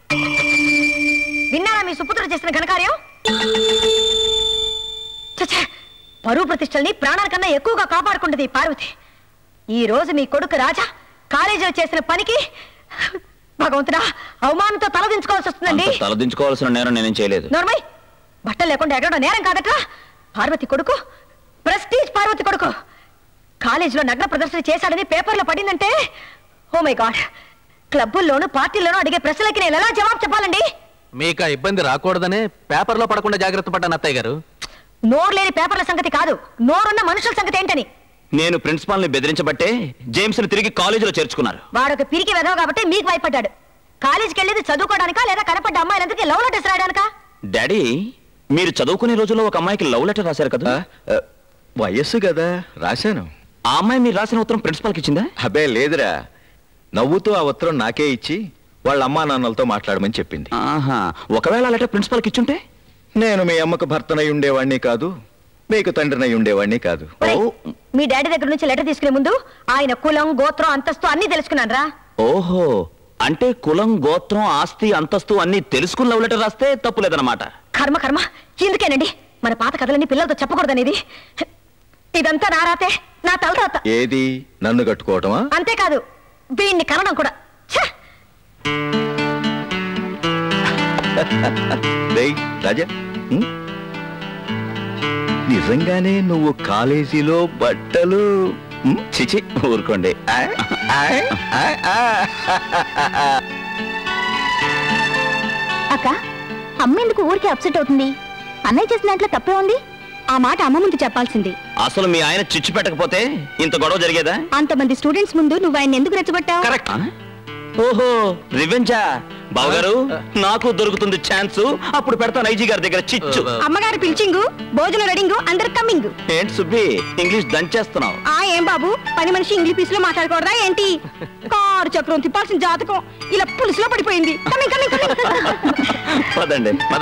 విన్నారా మీ సుపుత్రుడు చేసిన ఘనకార్యం ఛ! పరువు ప్రతిష్టల్ని ప్రాణాల కన్నా ఎక్కువగా కాపాడుకుంటుంది ఈ పార్వతి ఈ రోజు మీ కొడుకు రాజా కాలేజీలో చేసిన పనికి భగవంతుడా అవమానంతో తలదించుకోవాల్సి వస్తుందండి అంత తలదించుకోవాల్సిన నేరం నేనేం చేయలేదు నోర్మై బట్టలు లేకుండా ఎగరడం నేరం కాదట పార్వతి కొడుకు ప్రెస్టీజ్ పార్వతి కొడుకు కాలేజీలో నగ్న ప్రదర్శన చేశాడని పేపర్లో పడిందంటే ఓ మై గాడ్ క్లబ్బుల్లోనూ పార్టీల్లోనూ అడిగే ప్రశ్నలకి నేను ఎలా జవాబు చెప్పాలండి మీకు ఆ ఇబ్బంది రాకూడదనే పేపర్లో పడకుండా జాగ్రత్త పడ్డాను అత్తయ్య గారు నోరు లేని పేపర్ల సంగతి కాదు నోరున్న మనుషుల సంగతి ఏంటని నేను ప్రిన్సిపాల్ ని బెదిరించబట్టే జేమ్స్ ని తిరిగి కాలేజీలో చేర్చుకున్నారు వాడొక పిరికి వెదవ కాబట్టి మీకు భయపడ్డాడు కాలేజీకి వెళ్ళేది చదువుకోవడానికా లేదా కనపడ్డ అమ్మాయిలందరికీ లవ్ లెటర్స్ రాయడానికా డాడీ మీరు చదువుకునే రోజుల్లో ఒక అమ్మాయికి లవ్ లెటర్ రాశారు కదా ఆ, వయస్సు కదా రాశాను ఆ అమ్మాయి మీరు రాసిన ఉత్తరం ప్రిన్సిపాల్ కి ఇచ్చిందా అబే లేదురా నవ్వుతూ ఆ ఉత్తరం నాకే ఇచ్చి వాళ్ళ అమ్మా నాన్నలతో మాట్లాడమని చెప్పింది ఆహా ఒకవేళ ఆ లెటర్ ప్రిన్సిపాల్ కి ఇచ్చుంటే నేను మీ అమ్మకు భర్తనై ఉండేవాణ్ణి కాదు మీకు తండ్రినై ఉండేవాణ్ణి కాదు ఒరేయ్, ఓ. మీ డాడీ దగ్గర నుంచి లెటర్ తీసుకునే ముందు ఆయన కులం గోత్రం అంతస్తు అన్ని తెలుసుకున్నాను రా ఓహో అంటే కులం గోత్రం ఆస్తి అంతస్తు అన్ని తెలుసుకుని లవ్ లెటర్ రాస్తే తప్పు లేదన్నమాట కర్మ కర్మ ఎందుకేనండి మన పాత కథలన్నీ పిల్లలతో చెప్పకూడదనేది ఇదంతా నా రాతే నా తలరాత ఏది నన్ను కట్టుకోవటమా అంతేకాదు వీడిని కనడం కూడా ఛ! రేయ్ రాజా ఉం? నిజంగానే నువ్వు కాలేజీలో బట్టలు ఉం? చిచి ఊరుకోండి ఆ, ఆ, ఆ, ఆ. అక్క అమ్మ ఎందుకు ఊరికే అప్సెట్ అవుతుంది అన్నయ్య చేసిన దాంట్లో తప్పే ఉంది ఆ మాట అమ్మ ముందు చెప్పాల్సింది అసలు మీ ఆయన చిచ్చు పెట్టకపోతే ఇంత గొడవ జరిగేదా అంతమంది స్టూడెంట్స్ ముందు నువ్వు ఆయన ఎందుకు రెచ్చగొట్టావు కరెక్ట్ ఓహో రివెంజా బావగారు నాకు దొరుకుతుంది ఛాన్స్ అప్పుడు పెడతాను ఐజీ గారి దగ్గర చిచ్చు అమ్మగారు పిలిచింగు భోజనం రెడింగు అందరు కమ్మింగ్ ఏంటి సుబ్బి ఇంగ్లీష్ దంచేస్తున్నావు ఆ ఏం బాబు పని మనిషి ఇంగ్లీష్ లో మాట్లాడకూడదా ఏంటి కారు చక్రం తిప్పాల్సిన జాతకం ఇలా పులుసులో పడిపోయింది కమింగ్ కమింగ్ కమింగ్ పదండి పద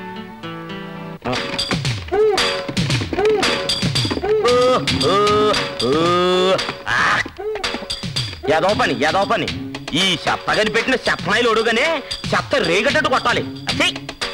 ఏదో పని ఏదో పని ఈ చెత్త కనిపెట్టిన చెత్తనాయిలు ఒడుగానే చెత్త రేగటట్టు కొట్టాలి అదే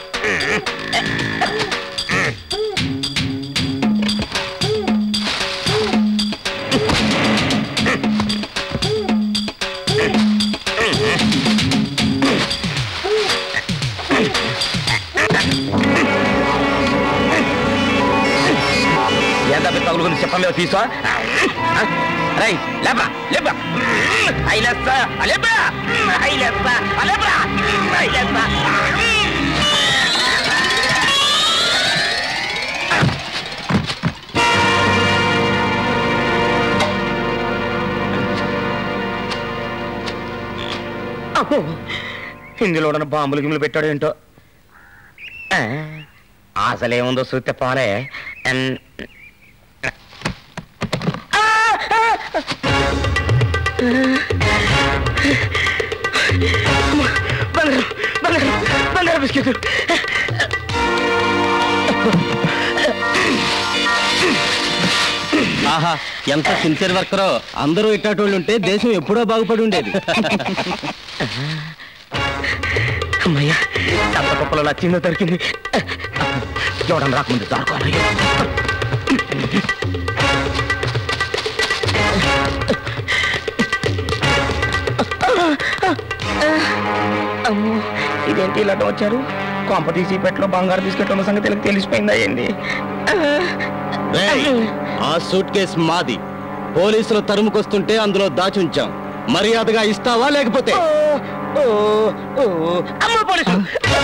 ఎంత తగులుకుని చెప్ప మీద తీసా రై లేపా లేపా ఐలెస్తా అలేపా ఐలెస్తా అలేపా ఐలెస్తా ఇందులో ఉన్న బాంబులు గిమ్ములు పెట్టాడు ఏంటో ఆ, అసలేముందో చూస్తే పోలే ఎన్- బంగారం బంగారం బంగారం బిస్కెట్ ఆహా ఎంత సిన్సియర్ వర్కరో అందరూ ఇట్టేటోళ్ళు ఉంటే దేశం ఎప్పుడో బాగుపడి ఉండేది అమ్మయ్యా చెత్త కుప్పలో నా చిన్న దొరికింది చూడండి రాకముందు దారుకోవాలి అమ్మో ఇదేంటి ఇలా వచ్చారు కొంప తీసి పెట్లో బంగారు బిస్కెట్ ఉన్న సంగతి వీళ్ళకి తెలిసిపోయిందా ఏంది ఆ సూట్ కేస్ మాది పోలీసులు తరుముకొస్తుంటే అందులో దాచుంచాం మర్యాదగా ఇస్తావా లేకపోతే ఓ, ఓ, అమ్మ పోలీసు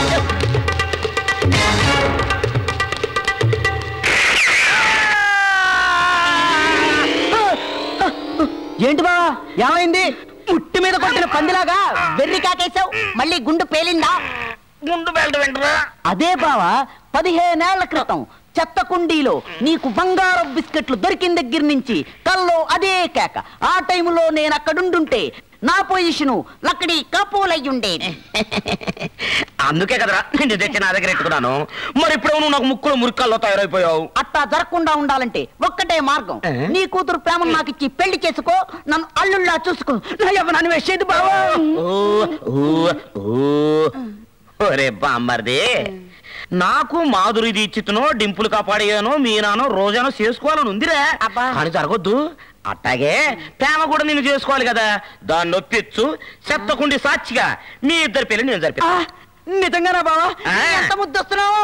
ఏంటి బా ఏమైంది ముట్టి మీద కొట్టిన పందిలాగా వెర్రి కాకేశావు మళ్ళీ గుండు పేలిందా ముందు వెళ్ళడం వెంటరా అదే బావా పదిహేనేళ్ల క్రితం చెత్త కుండీలో నీకు బంగారం బిస్కెట్లు దొరికిన దగ్గర నుంచి కల్లో అదే కేక ఆ టైంలో నేను అక్కడుండుంటే నా పొజిషను లక్కడి కపూలయ్యుండేది అందుకే కదరా నేను తెచ్చి నా దగ్గర ఎట్టుకున్నాను మరి ఇప్పుడు నువ్వు నాకు ముక్కులో మురికాల్లో తయారైపోయావు అట్టా జరగకుండా ఉండాలంటే ఒక్కటే మార్గం ఏ? నీ కూతురు ప్రేమను నాకు ఇచ్చి పెళ్లి చేసుకో నన్ను అల్లుళ్ళా చూసుకో నా యవ్వనాన్ని వేసేది బావా ఓ, ఓ, ఓ. ఒరే బామ్మర్ది నాకు మాధురి దీక్షిత్నో డింపులు కాపాడేయనో మీనానో రోజానో చేసుకోవాలని ఉందిరా అబ్బా. కానీ జరగొద్దు అట్టాగే ప్రేమ కూడా నిన్ను చేసుకోవాలి కదా దాన్ని నొప్పించు చెత్తకుండి సాక్షిగా మీ ఇద్దరి పెళ్లి నేను జరిపి నిజంగానా బావా ఆ. ఎంత ముద్దొస్తున్నావు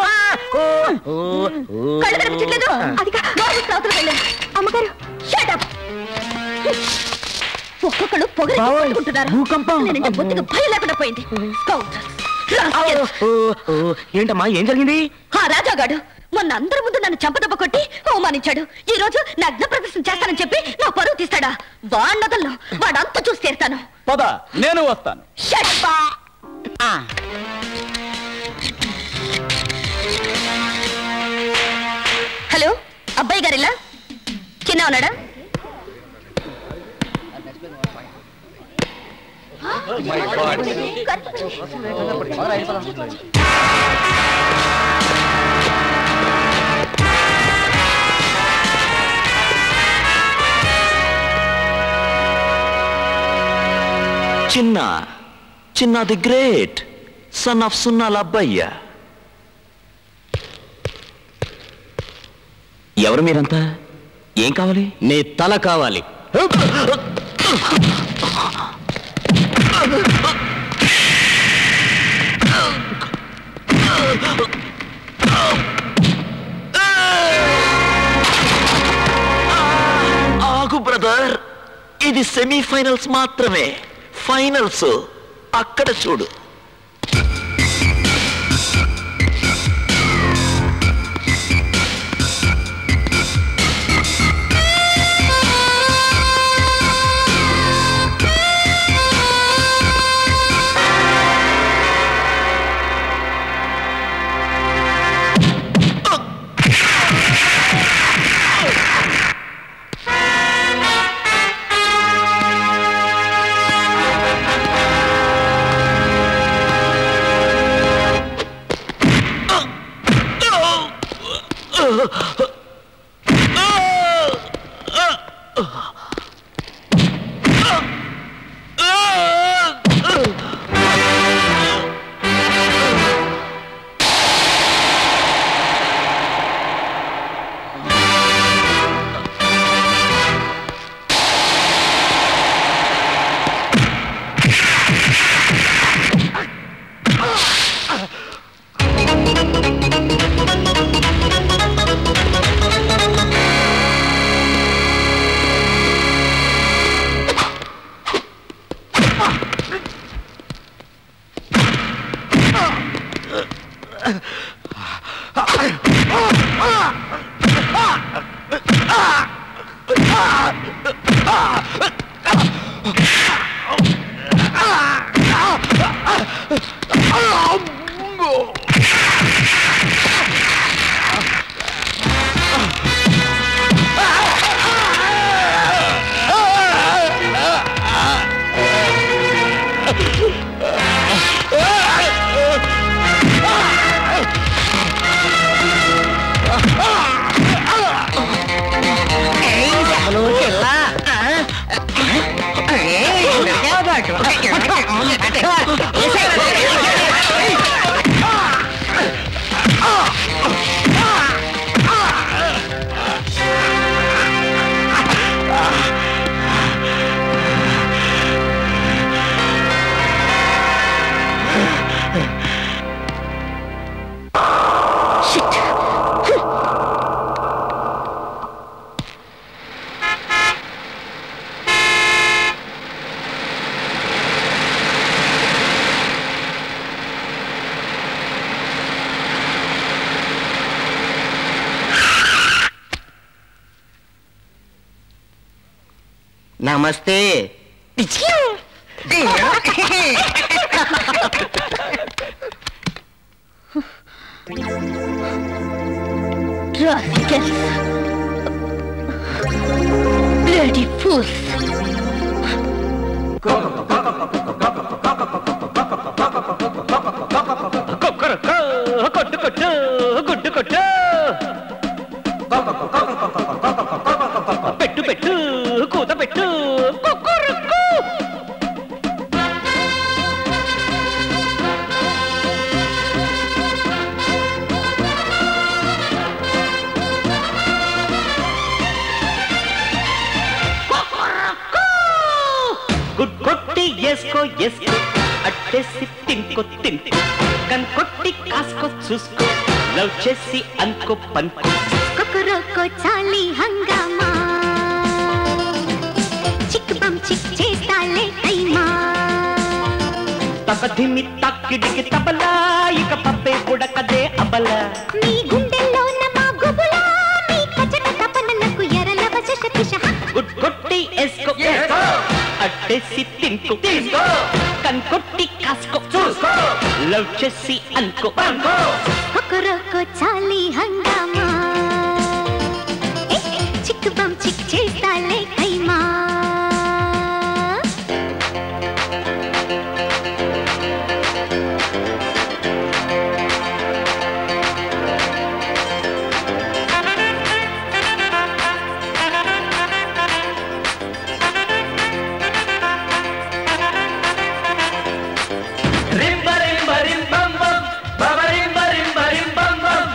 కళ్ళు కనిపించట్లేదు అది కా- నోరు మూసుకుని అవతలకు వెళ్ళు. అమ్మగారు shut up. ఒక్కొక్కడు పొగరి కొట్టుకుంటున్నారు భూకంపం. నేనంటే బుద్ధికి భయం లేకుండా పోయింది Scoundrels. Rascals. ఏంటమ్మా ఏం జరిగింది ఆ రాజాగాడు మొన్న అందరి ముందు నన్ను చంపదెబ్బ కొట్టి అవమానించాడు ఈ రోజు నగ్న ప్రదర్శన చేస్తానని చెప్పి నా పరువు తీస్తాడా వాడినదల్లో వాడంతా చూసి తీరుతాను పద నేను వస్తాను Shut up. ఆ, హలో అబ్బాయి గారిలా చిన్న ఉన్నాడా చిన్న చిన్న ది గ్రేట్ సన్ ఆఫ్ సున్నాల అబ్బయ్య ఎవరు మీరంతా ఏం కావాలి నీ తల కావాలి ఆగు బ్రదర్ ఇది సెమీఫైనల్స్ మాత్రమే ఫైనల్స్ అక్కడ చూడు నమస్తే Rascals. Bloody fools. కొట్టు కొట్టు గుడ్డు కొట్టు పెట్టు పెట్టు కూత పెట్టు కుక్కురుక్కు. ఎస్కో అట్టేసి తింకో తింకో కన్కొట్టి కాసుకో చూసుకో లవ్ చేసి అనుకో పనుకో కొకరొకో చాలి హంగామా చిక్ బం చిక్ చేస్తాలే కైమా తపధిమి తక్కిడికి తబలా ఇక పప్పే ఉడకదే అబల మీ గుండెల్లోన మా గుబులా మీ కచట తపనలకు ఎరల వశ కిష గుడ్ కొట్టి ఎస్కో అట్టేసి తింకో కన్కొట్టి కాసుకో చూసుకో లవ్ చేసి అనుకో పనుకో కొకరొకో చాలి హంగామా ఏ, చిక్ బం చిక్ చేస్తాలే కైమా రింబ రింబ రిం బం బం బబ రింబ రింబ రిం బం బం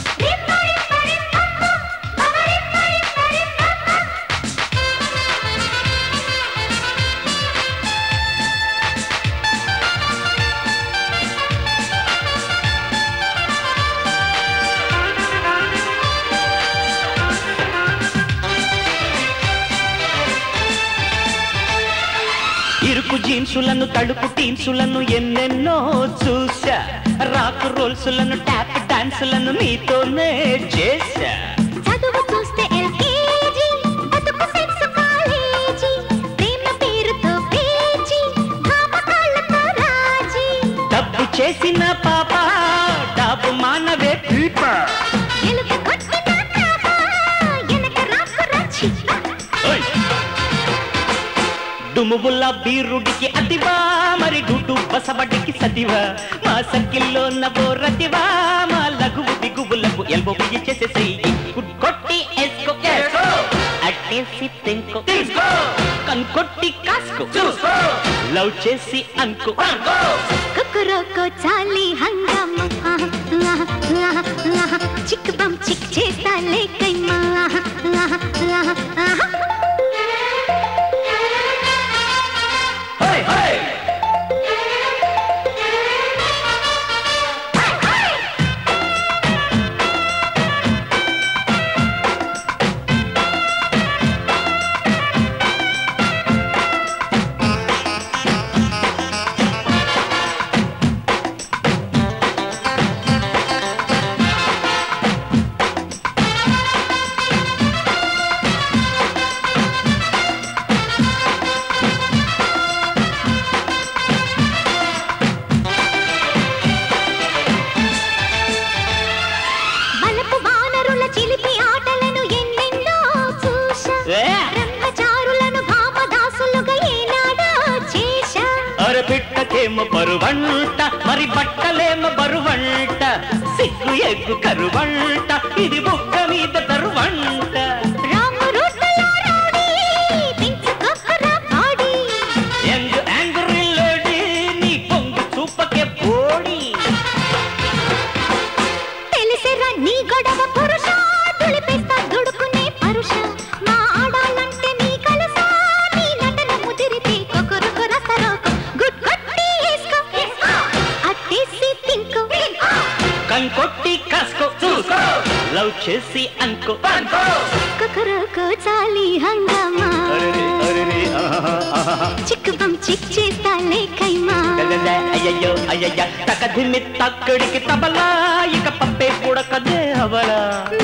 ఇరుకు జీన్సులను తడుపు టీన్సులను ఎన్నెన్నో చూసా రాక్ రోల్సులను ట్యాప్ డాన్సులను నీతోనే చేశా చదువు చూస్తే ఎల్కేజీ బతుకు సెక్స్ కాలేజీ ప్రేమ పేరుతో పేజీ భామకాళ్ళతో రాజీ డబ్బు చేసిన పాప డబ్బు మానవే పీప ఎలుక కొట్టిన కాప ఎనక రాకు రచి డుముబుల్ల బీరుడికి అతివా మరి గుడ్డు బసబడికి సతివా మా సర్కిల్లో నవో రతివా మా లఘువు దిగువులకు ఎల్బో బియ్యి చేసేసేయి గుడ్ కొట్టి ఎస్కో అట్టేసి తెంకో కన్కొట్టి కాసుకో చూసుకో లవ్ చేసి అనుకో కుకురోకో చాలి హంగామా చిక్ బం చిక్ చేస్తాలే కైమా హై హై బలపు వానరుల చిలిపి ఆటలను ఎన్నెన్నో చూసా ఏ? బ్రహ్మచారులను భామదాసులుగా ఏనాడో చేశా అరే పిట్టకేమో బరువంట మరి బట్టలేమో బరువంట సిగ్గు ఎగ్గు కరువంట ఇది బుక్క మీద తరువంట రాము రూట్లలో రౌడీ, పెంచుకోకురా బాడీ. యంగ్ యాంగ్రీ లేడీ నీ పొంగు చూపకే బోడి తెలిసిరా నీ గొడవ పురుష తులిపేస్తా దుడుకునే పరుష మా ఆడాలంటే నీ కలసా నీ నటన ముదిరితే కొకొరకు రసరోకు గుడ్ కొట్టి వేసుకో అట్టేసి తింకో కంకొట్టి కాసుకో చూసుకో లవ్ చేసి అనుకో అనుకో కొకొరకు చాలి హంగామా అరెరే, అరెరే, ఆహా, ఆహా. చిక్కు బం చిక్ చేస్తాలే కైమా లలల, అయ్యయ్యో అయ్యయ్య తకధిమి తక్కడికి తబలా ఇక పప్పే కూడా కదే అవలా